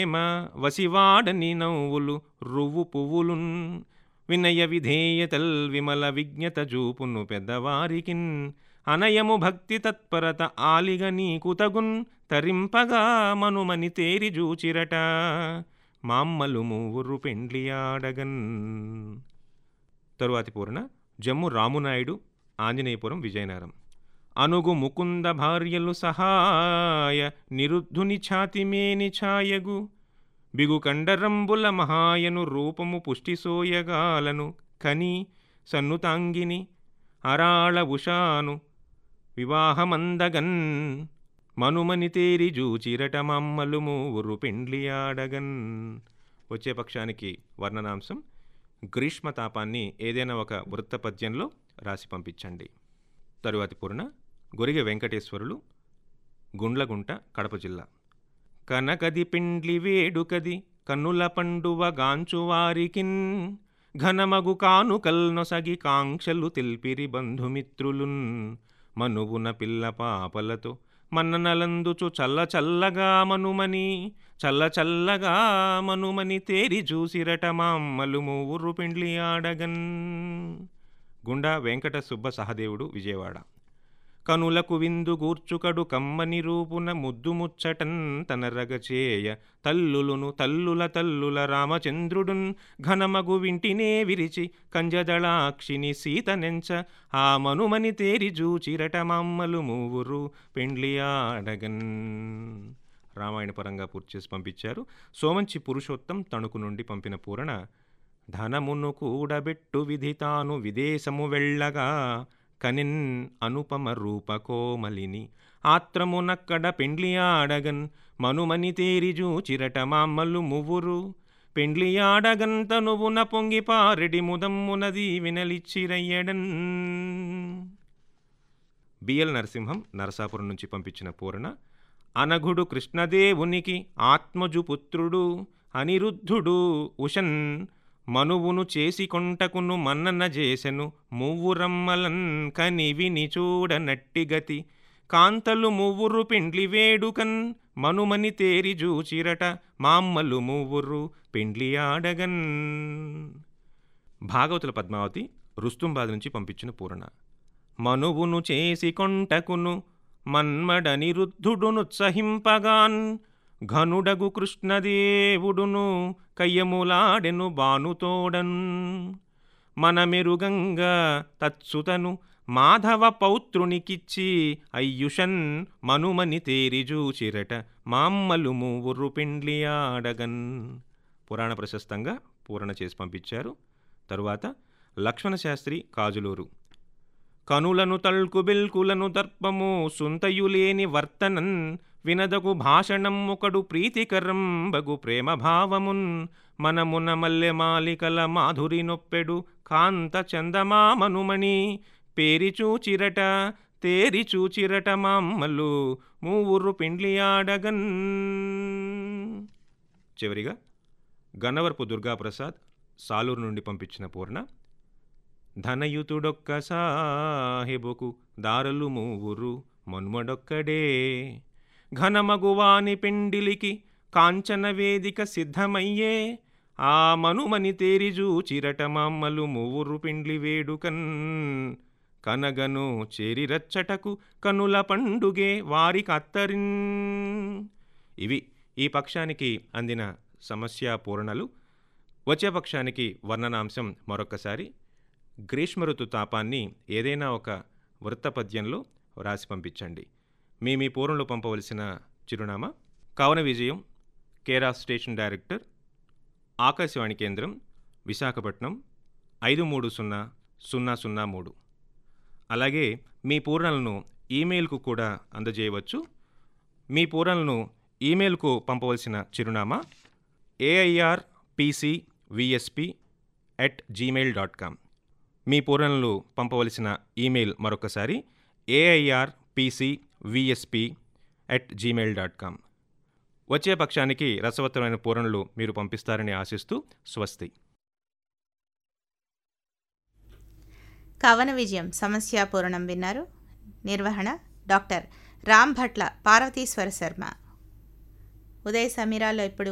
ప్రేమ వసివాడని నవ్వులు రువ్వు పువ్వులున్ వినయ విధేయతల్ విమల విజ్ఞత జూపును పెద్దవారికిన్ అనయము భక్తి తత్పరత ఆలిగ నీకు తగున్ తరింపగా మనుమని తేరి జూచిరట మామ్మలు మూవురు పెండ్లియాడగన్ తరువాతి పూర్ణ జమ్ము రామునాయుడు ఆంజనేయపురం విజయనగరం అనుగు ముకుంద భార్యలు సహాయ నిరుద్ధుని ఛాతిమేని ఛాయగు బిగు కండరంబుల మహాయను రూపము పుష్టి సోయగాలను కని సన్నుతాంగిని అరాళ ఉషాను వివాహమందగన్ మనుమని తేరి జూచిరట మమ్మలు మూవురు పెండ్లియాడగన్ వచ్చే పక్షానికి వర్ణనాంశం గ్రీష్మతాపాన్ని ఏదైనా ఒక వృత్తపద్యంలో రాసి పంపించండి తరువాతి పూర్ణ గొరిగె వెంకటేశ్వరులు గుండ్లగుంట కడప జిల్లా కనకది పిండ్లి వేడుకది కన్నుల పండువ గాంచువారికిన్ ఘనమగు కానుకల్ నొసగి కాంక్షలు తెల్పిరి బంధుమిత్రులున్ మనువున పిల్ల పాపలతో మన్ననలందుచు చల్ల చల్లగా మనుమని చల్ల చల్లగా మనుమని తేరి చూసిరట మామ్మలు మూవురు పిండ్లి ఆడగన్ గుండా వెంకట సుబ్బ సహదేవుడు విజయవాడ కనులకు విందు గూర్చుకడు కమ్మని రూపున ముద్దు ముచ్చటన్ తన రగచేయ తల్లులును తల్లుల తల్లుల రామచంద్రుడున్ ఘనమగు వింటినే విరిచి కంజదళాక్షిని సీత నెంచ ఆ మనుమని తేరి జూచిరట మమ్మలు మూవురు పెండ్లియాడగన్ రామాయణ పరంగా పూర్తి చేసి పంపించారు సోమంచి పురుషోత్తం తణుకు నుండి పంపిన పూరణ ధనమును కూడబెట్టు విధి తాను విదేశము వెళ్ళగా కనిన్ అనుపమ రూపకోమలిని ఆత్రమునక్కడ పెండ్లియాడగన్ మనుమని తేరిజూ చిరట మామ్మలు మువ్వురు పెండ్లియాడగన్ తనువున పొంగి పారెడి ముదమ్మునది వినలిచ్చిరయ్యడన్ బిఎల్ నరసింహం నరసాపురం నుంచి పంపించిన పూరణ అనఘుడు కృష్ణదేవునికి ఆత్మజు పుత్రుడు అనిరుద్ధుడు ఉషన్ మనువును చేసి కొంటకును మన్నన చేసెను మువ్వురమ్మలన్ కనివిని చూడనట్టి గతి కాంతలు మువ్వురు పిండ్లి వేడుకన్ మనుమని తేరి జూచిరట మామ్మలు మువ్వురు పిండ్లి ఆడగన్ భాగవతుల పద్మావతి రుస్తుంబాద్ నుంచి పంపించిన పూరణ మనువును చేసి కొంటకును మన్మడనిరుద్ధుడునుత్సహింపగాన్ ఘనుడగు కృష్ణదేవుడును కయ్యములాడెను బానుతోడన్ మనమెరుగంగా తత్సుతను మాధవ పౌత్రునికిచ్చి అయ్యుషన్ మనుమని తేరిజూచిరట మామ్మలు మూవురు పిండ్లియాడగన్ పురాణ ప్రశస్తంగా పూరణ చేసి పంపించారు తరువాత లక్ష్మణశాస్త్రి కాజులూరు కనులను తల్కు బిల్కులను దర్పము సుంతయులేని వర్తనన్ వినదగు భాషణం ఒకడు ప్రీతికరం బగు ప్రేమ భావమున్ మనమున మల్లె మాలికల మాధురి నొప్పెడు కాంత చందమామనుమణి పేరి చూచిరట తేరి చూచిరట మామ్మలు మూవురు పిండ్లియాడగన్ చివరిగా గన్నవరపు దుర్గాప్రసాద్ సాలూరు నుండి పంపించిన పూర్ణ ధనయుతుడొక్క సాహెబుకు దారులు మూవురు మన్మడొక్కడే ఘనమగువాని పెండిలికి కాంచన వేదిక సిద్ధమయ్యే ఆ మనుమని తేరిజూ చిరట మమ్మలు మూవురు పిండ్లి వేడుకన్ కనగను చేరిరచ్చటకు కనుల పండుగే వారి కత్తరిన్ ఇవి ఈ పక్షానికి అందిన సమస్య పూరణలు వచ్చే పక్షానికి వర్ణనాంశం మరొకసారి గ్రీష్మ ఋతు తాపాన్ని ఏదైనా ఒక వృత్తపద్యంలో రాసి పంపించండి మీ మీ పూర్వంలో పంపవలసిన చిరునామా కవన విజయం కేరా స్టేషన్ డైరెక్టర్ ఆకాశవాణి కేంద్రం విశాఖపట్నం ఐదు మూడు సున్నా సున్నా సున్నా మూడు అలాగే మీ పూర్ణలను ఈమెయిల్కు కూడా అందజేయవచ్చు మీ పూర్ణలను ఈమెయిల్కు పంపవలసిన చిరునామా AIR PC VSP at Gmail dot com మీ పూరణలు పంపవలసిన ఈమెయిల్ మరొకసారి AIR PC VSP at Gmail dot com వచ్చే పక్షానికి రసవత్తమైన పూరణలు మీరు పంపిస్తారని ఆశిస్తూ స్వస్తి కవన విజయం సమస్య పూరణం విన్నారు నిర్వహణ డాక్టర్ రామ్ భట్ల పార్వతీశ్వర శర్మ ఉదయ సమీరాలో ఇప్పుడు